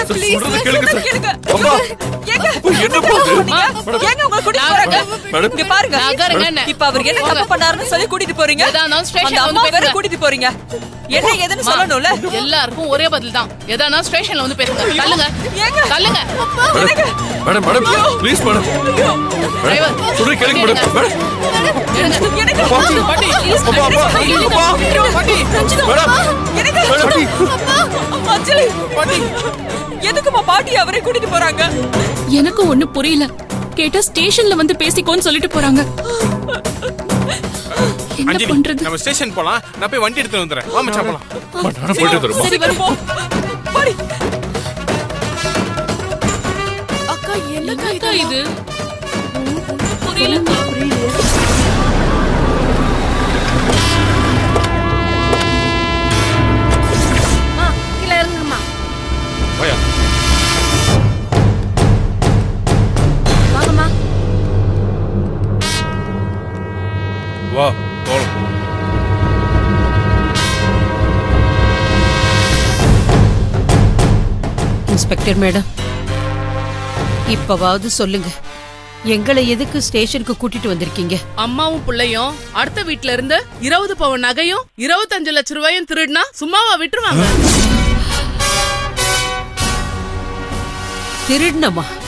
Sir, please சொல்றதை கேளுங்க sir. கேளுங்க அம்மா. ஏங்க அப்பா, என்ன போகுது? நீங்க ஏங்க உங்களை கூட்டிட்டு போறாங்க மேடம். இங்க பாருங்க நகருங்க என்ன? இப்ப அவர் என்ன தப்பு பண்ணாருன்னு சொல்லி கூட்டிட்டு போறீங்க எதா இருந்தாலும் ஸ்டேஷன்ல அந்த வந்து அம்மா வேற பேசுங்க. கூட்டிட்டு போறீங்க என்ன ஏதுன்னு சொல்லணும்ல எல்லாருக்கும் ஒரே பதில் தான் எதானா ஸ்டேஷன்ல வந்து பேசுங்க தள்ளுங்க ஏங்க தள்ளுங்க madam madam madam please madam driver, madam சொல்றதை கேளுங்க மேடம் மேடம் எடுங்க. எனக்கு அப்பா, பாட்டி, அப்பா, அப்பா, அப்பா, மேடம், எனக்கு மேடம், அஞ்சலி எதுக்குமா பாட்டி அவரே கூட்டிட்டு போறாங்க எனக்கு ஒண்ணு புரியல கேட்டா ஸ்டேஷன்ல வந்து பேசிக்கோன்னு சொல்லிட்டு போறாங்க என்ன அஞ்சலி பண்றது நம்ம ஸ்டேஷன் போலாம் நான் போய் வண்டி எடுத்து வந்துடுறேன் வா மச்சான் போலாம் அம்மா, நானும் போயிட்டு வந்துடுறேன் சரி வரும் போ பாடி அக்கா என்னக்கா இது புரியல கீழே இறங்குமா வாயா. வாங்கம்மா வா போலாம் இன்ஸ்பெக்டர் மேடம் இப்பவாவது சொல்லுங்க எங்களை எதுக்கு ஸ்டேஷனுக்கு கூட்டிட்டு வந்திருக்கீங்க அம்மாவும் பிள்ளையும் அடுத்த வீட்ல இருந்து இருபது பவுன் நகையும் இருபத்தஞ்சு லட்சம் ரூபாயும் திருடினா சும்மாவா விட்டுருவாங்க திருடனமா